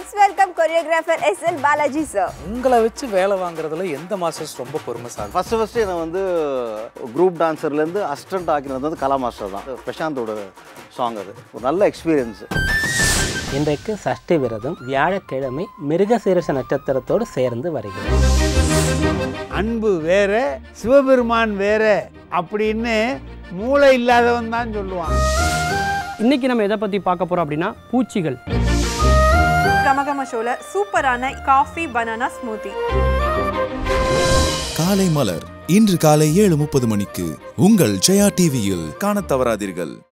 let's welcome choreographer S L Balaji sir உங்களை வச்சு வேலை வாங்குறதுல எந்த மாஸ்டர்ஸ் ரொம்ப பொறுமைசாலி ஃபஸ்ட்டு ஃபஸ்ட்டு என்னை வந்து குரூப் டான்ஸர்லேருந்து அசிஸ்டன்ட் ஆக்கினது வந்து கலா மாஸ்டர் தான் பிரசாந்தோட சாங் அது ஒரு நல்ல எக்ஸ்பீரியன்ஸ் இன்றைக்கு சஷ்டி விரதம் வியாழக்கிழமை மிருகசீரச நட்சத்திரத்தோடு சேர்ந்து வருகிறது அன்பு வேற சிவபெருமான் வேற அப்படின்னு மூளை இல்லாதவன் தான் சொல்லுவான் இன்னைக்கு நம்ம எதை பற்றி பார்க்க போகிறோம் அப்படின்னா பூச்சிகள் கமகம ஷோல சூப்பரான காஃபி பனானா ஸ்மூத்தி காலை மலர் இன்று காலை ஏழு முப்பது மணிக்கு உங்கள் ஜெயா டிவியில் காணத் தவறாதீர்கள்